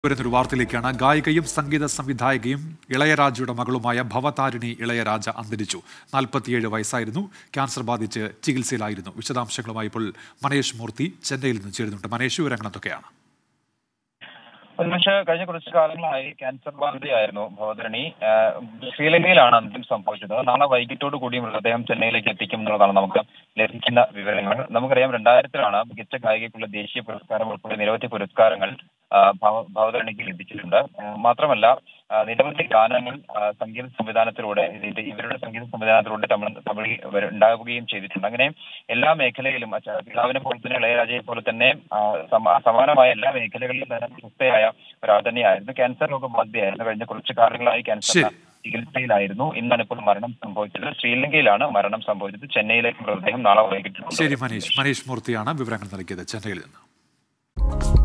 വരുന്നൊരു വാർത്തയിലേക്കാണ് ഗായികയും സംഗീത സംവിധായകയും ഇളയരാജയുടെ മകളുമായ ഭവതാരിണി ഇളയരാജ അന്തരിച്ചു നാൽപ്പത്തിയേഴ് വയസ്സായിരുന്നു ക്യാൻസർ ബാധിച്ച് ചികിത്സയിലായിരുന്നു വിശദാംശങ്ങളുമായി ഇപ്പോൾ മനേഷ് മൂർത്തി ചെന്നൈയിൽ നിന്ന് ചേരുന്നുണ്ട് മനേഷ് വിവരങ്ങൾ എന്തൊക്കെയാണ് ഒരുപക്ഷെ കഴിഞ്ഞ കുറച്ച് കാലങ്ങളായി ക്യാൻസർ ബാധിതയായിരുന്നു ഭവതരണി ശ്രീലങ്കയിലാണ് അന്ത്യം സംഭവിച്ചത് നാളെ വൈകിട്ടോട് കൂടി മൃതദേഹം ചെന്നൈയിലേക്ക് എത്തിക്കും എന്നുള്ളതാണ് നമുക്ക് ലഭിക്കുന്ന വിവരങ്ങൾ നമുക്കറിയാം രണ്ടായിരത്തിലാണ് മികച്ച ഗായികയ്ക്കുള്ള ദേശീയ പുരസ്കാരം ഉൾപ്പെടെ നിരവധി പുരസ്കാരങ്ങൾ ആ, ഭവ- ഭവതരണിക്ക് ലഭിച്ചിട്ടുണ്ട് ആ, മാത്രമല്ല ആ, നിരവധി ഗാനങ്ങൾ ആ, സംഗീത സംവിധാനത്തിലൂടെ ഇതിന്റെ ഇവരുടെ സംഗീത സംവിധാനത്തിലൂടെ തമിഴ് തമിഴിൽ വര- ഉണ്ടാവുകയും ചെയ്തിട്ടുണ്ട് അങ്ങനെ എല്ലാ മേഖലയിലും അച്ഛ- പിതാവിനെ പോലെ തന്നെ ഇളയരാജയെ പോലെ തന്നെ ആ, സമ- സമാനമായ എല്ലാ മേഖലകളിലും തന്നെ പ്രശസ്തയായ ഒരാൾ തന്നെയായിരുന്നു ക്യാൻസർ രോഗബാധിതയായിരുന്നു കഴിഞ്ഞ കുറച്ച് കാലങ്ങളായി ക്യാൻസർ ശരി. ചികിത്സയിലായിരുന്നു ഇന്നാണ് ഇപ്പോൾ മരണം സംഭവിച്ചത് ശ്രീലങ്കയിലാണ് മരണം സംഭവിച്ചത് ചെന്നൈയിലേക്ക് മൃതദേഹം നാളെ വൈകിട്ട് ശരി മനീഷ് മനീഷ് മൂർത്തിയാണ് വിവരങ്ങൾ നൽകിയത് ചെന്നൈയിൽ നിന്ന്